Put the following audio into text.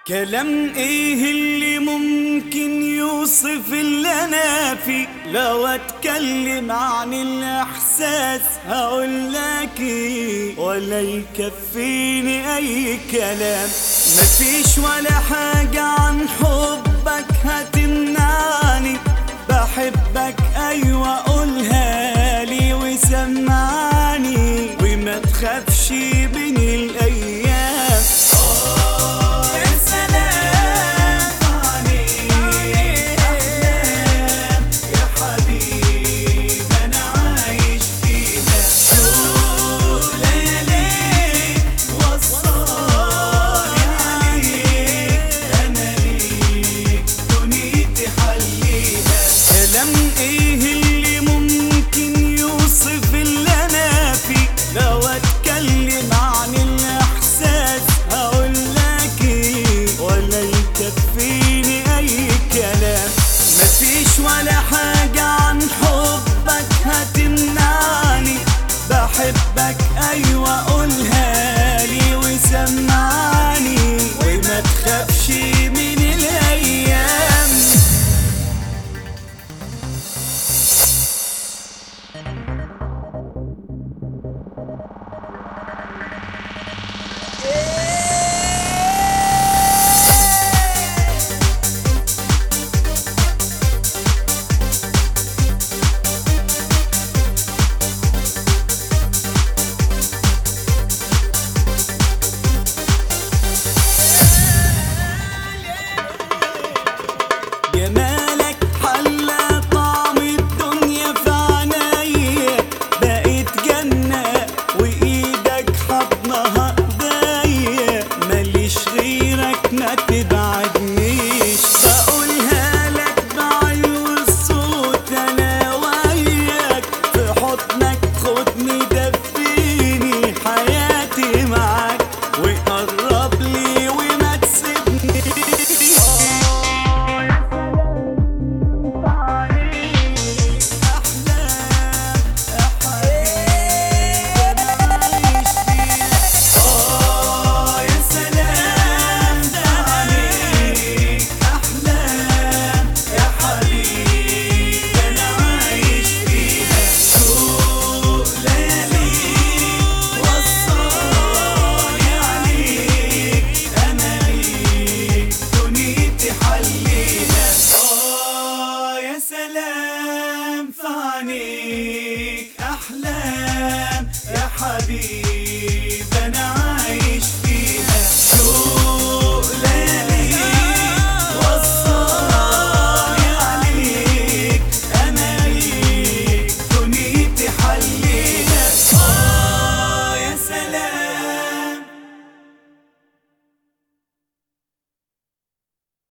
كلام ايه اللي ممكن يوصف اللي انا فيه لو اتكلم عن الاحساس هقول لك ايه ولا يكفيني اي كلام مفيش ولا حاجة عن حبك هتمنعني بحبك ايوه قولها لي وسمعني وما تخافش من الايام يا سلام عليك أحلام يا حبيب أنا عايش فيها شوق لياليك وصاني عليك أنا ليك دنيتي حليها كلام إيه اللي ممكن يوصف اللي أنا فيه لو أتكلم عن الإحساس هقول لك إيه ولا يكفيني أي كلام مفيش ولا حاجة عن حبك هتمنعني بحبك أيوة قولها لي وسمعني وما تخافش من الأيام جمالك حلى طعم الدنيا في عينيا بقيت جنة وإيدك حضنها ايديا ماليش غيرك ما تبعدنيش بقولها لك بعيون الصوت أنا وياك في حضنك خدني دفيني حياتي معاك وقرب لي وما تسيبنيش آه يا سلام في عينيك أحلام يا حبيبي